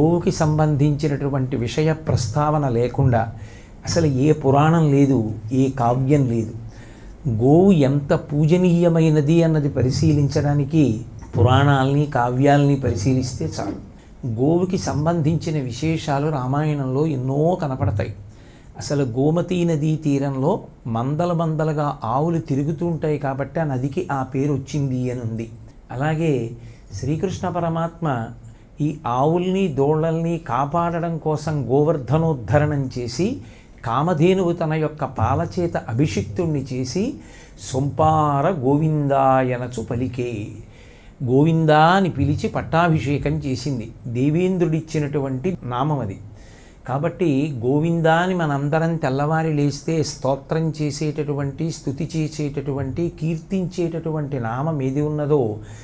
గోవుకి సంబంధించినటువంటి విషయ ప్రస్తావన లేకుండా అసలు ఏ పురాణం లేదు ఏ కావ్యం లేదు గోవు ఎంత పూజనీయమైనది అన్నది పరిశీలించడానికి పురాణాల్ని కావ్యాల్ని పరిశీలిస్తే చాలు గోవుకి సంబంధించిన విశేషాలు రామాయణంలో ఎన్నో కనపడతాయి అసలు గోమతీ నదీ తీరంలో మందల మందలుగా ఆవులు తిరుగుతూ ఉంటాయి కాబట్టి ఆ నదికి ఆ పేరు వచ్చింది అని ఉంది అలాగే శ్రీకృష్ణ పరమాత్మ ఈ ఆవుల్ని దోళ్ళల్ని కాపాడడం కోసం గోవర్ధనోద్ధరణం చేసి కామధేనువు తన యొక్క పాలచేత అభిషిక్తుణ్ణి చేసి సొంపార గోవిందాయనచు పలికే గోవిందా అని పిలిచి పట్టాభిషేకం చేసింది దేవేంద్రుడిచ్చినటువంటి నామం అది కాబట్టి గోవిందా అని మనందరం తెల్లవారి లేస్తే స్తోత్రం చేసేటటువంటి స్థుతి చేసేటటువంటి కీర్తించేటటువంటి నామం ఏది ఉన్నదో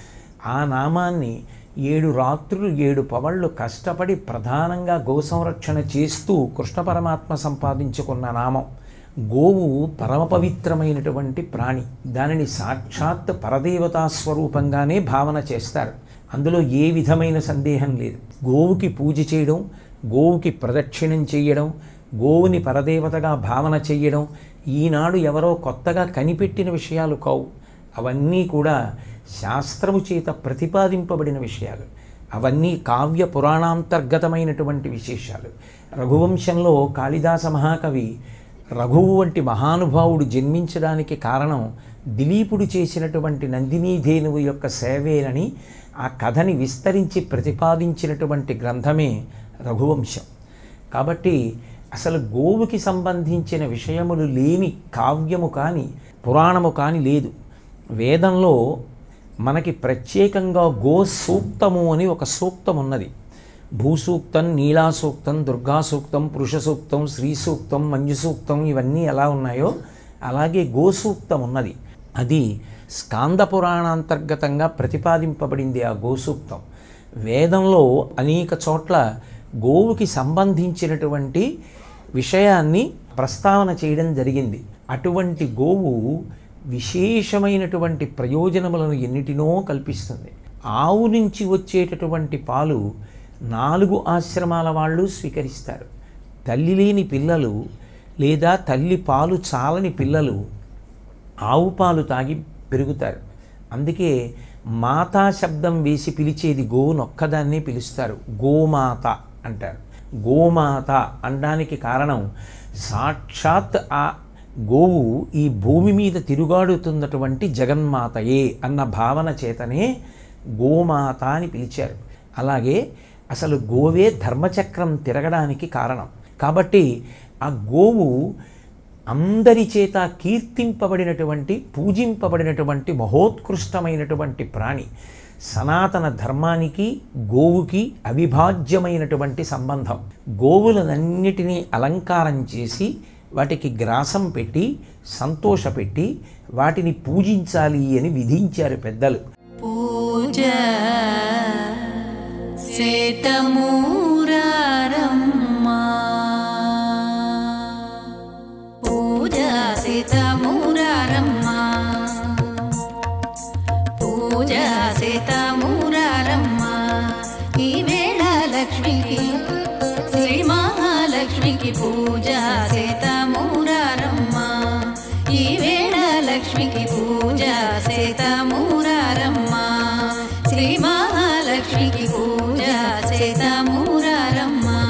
ఆ నామాన్ని ఏడు రాత్రులు ఏడు పవళ్ళు కష్టపడి ప్రధానంగా గో సంరక్షణ చేస్తూ కృష్ణ పరమాత్మ సంపాదించుకున్న నామం గోవు పరమ పవిత్రమైనటువంటి ప్రాణి దానిని సాక్షాత్ పరదేవతా స్వరూపంగానే భావన చేస్తారు అందులో ఏ విధమైన సందేహం లేదు గోవుకి పూజ చేయడం గోవుకి ప్రదక్షిణం చేయడం గోవుని పరదేవతగా భావన చేయడం ఈనాడు ఎవరో కొత్తగా కనిపెట్టిన విషయాలు కావు అవన్నీ కూడా శాస్త్రము చేత ప్రతిపాదింపబడిన విషయాలు అవన్నీ కావ్య పురాణాంతర్గతమైనటువంటి విశేషాలు రఘువంశంలో కాళిదాస మహాకవి రఘువు వంటి మహానుభావుడు జన్మించడానికి కారణం దిలీపుడు చేసినటువంటి నందినీధేనువు యొక్క సేవేనని ఆ కథని విస్తరించి ప్రతిపాదించినటువంటి గ్రంథమే రఘువంశం కాబట్టి అసలు గోవుకి సంబంధించిన విషయములు లేని కావ్యము కానీ పురాణము కానీ లేదు వేదంలో మనకి ప్రత్యేకంగా గో సూక్తము అని ఒక సూక్తం ఉన్నది భూసూక్తం నీలా సూక్తం దుర్గా సూక్తం పురుష సూక్తం శ్రీ సూక్తం మంజు సూక్తం ఇవన్నీ ఎలా ఉన్నాయో అలాగే గో సూక్తం ఉన్నది అది స్కాంద పురాణాంతర్గతంగా ప్రతిపాదింపబడింది ఆ గోసూక్తం వేదంలో అనేక చోట్ల గోవుకి సంబంధించినటువంటి విషయాన్ని ప్రస్తావన చేయడం జరిగింది అటువంటి గోవు విశేషమైనటువంటి ప్రయోజనములను ఎన్నిటినో కల్పిస్తుంది ఆవు నుంచి వచ్చేటటువంటి పాలు నాలుగు ఆశ్రమాల వాళ్ళు స్వీకరిస్తారు తల్లి లేని పిల్లలు లేదా తల్లి పాలు చాలని పిల్లలు ఆవు పాలు తాగి పెరుగుతారు అందుకే మాతా శబ్దం వేసి పిలిచేది గోవునొక్కదాన్నే పిలుస్తారు గోమాత అంటారు గోమాత అనడానికి కారణం సాక్షాత్ ఆ గోవు ఈ భూమి మీద తిరుగాడుతున్నటువంటి జగన్మాతయే అన్న భావన చేతనే గోమాత అని పిలిచారు అలాగే అసలు గోవే ధర్మచక్రం తిరగడానికి కారణం కాబట్టి ఆ గోవు అందరి చేత కీర్తింపబడినటువంటి పూజింపబడినటువంటి మహోత్కృష్టమైనటువంటి ప్రాణి సనాతన ధర్మానికి గోవుకి అవిభాజ్యమైనటువంటి సంబంధం గోవులనన్నిటినీ అలంకారం చేసి వాటికి గ్రాసం పెట్టి సంతోషపెట్టి వాటిని పూజించాలి అని విధించారు పెద్దలు పూజ సేతమూరారమ్మా పూజ సేతమూరారమ్మా పూజ సేతమూరారమ్మా ఈ వేళ లక్ష్మికి శ్రీ మహాలక్ష్మికి పూజ సేతమూరారమ్మా ఈ వేళ లక్ష్మికి పూజ సేతమూరారమ్మా శ్రీ మహాలక్ష్మికి పూజ సేతమూరారమ్మా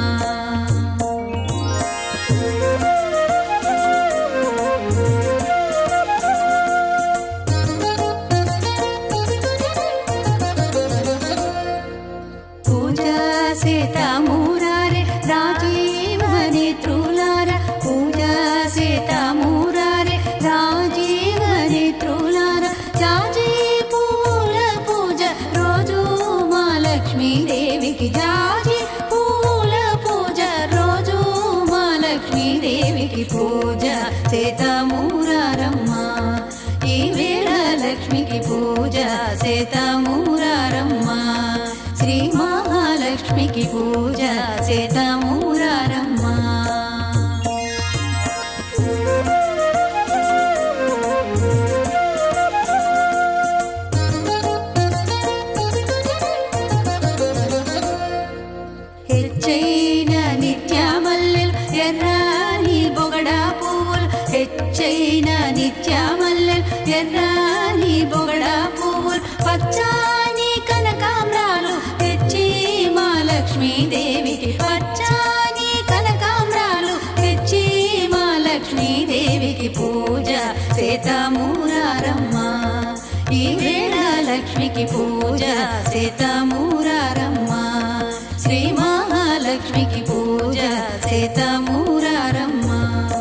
పూజా సీతామూరారే రాజీవని త్రులార పూజా సీతామూరారే రాజీవని త్రులార జాజీ పూల పూజ రోజు మా లక్ష్మీదేవికి జాజి పూల పూజ రోజు మా లక్ష్మీదేవికి పూజ సీతామూరారమ్మా ఈ వేళ లక్ష్మికి పూజ సీతామూరారమ్మా శ్రీ మహాలక్ష్మికి పూజ సీతామూరారమ్మా హే లక్ష్మీదేవికి పచ్చాని కనకాంబరాలు తెచ్చి మా లక్ష్మీదేవికి పూజ సేతమూరారమ్మ ఈ వేళ లక్ష్మికి పూజ సేతమూరారమ్మ శ్రీ మహాలక్ష్మికి పూజ సేతమూరారమ్మ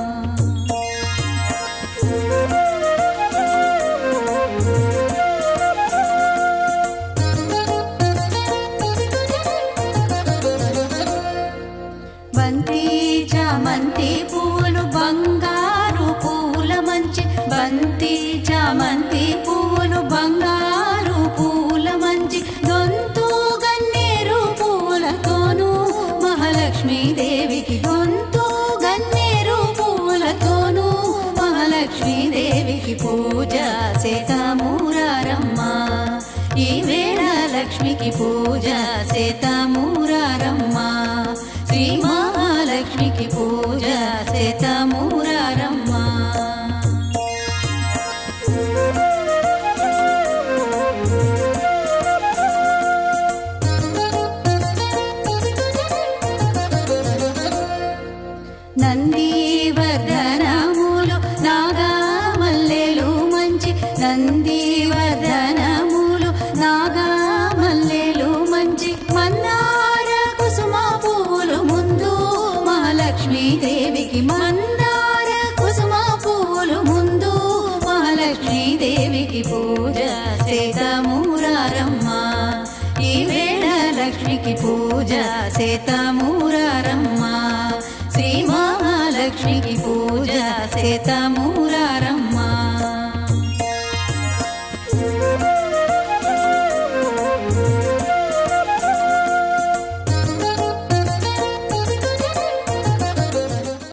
బంతి చామంతి పూలు బంగారు పూల మంచి బంతి చామంతి పూలు బంగారు పూల మంచి దొంతు గన్నేరు పూలతోనూ మహాలక్ష్మీ దేవికి గొంతు గన్నేరు పూలతోనూ మహాలక్ష్మీ దేవికి పూజ సేతామూరారమ్మ ఈ వేళ లక్ష్మికి పూజ సేతామూరారమ్మ శ్రీ మహాలక్ష్మికి పూజ సేతామూరారమ్మ నందీవర్ధనములు నాగామల్లెలు మంచి నందీవర్ధనములు నాగామల్లెలు మంచి మన్నార కుసుమ పూలు ముందు మహాలక్ష్మీ దేవికి మందార కుసుమ పూలు ముందు మహాలక్ష్మీ దేవికి పూజ సేతమూరారమ్మ ఈ వేళ లక్ష్మికి పూజ సేతమూరారమ్మ శ్రీ మహాలక్ష్మికి పూజ సేతమూరారమ్మ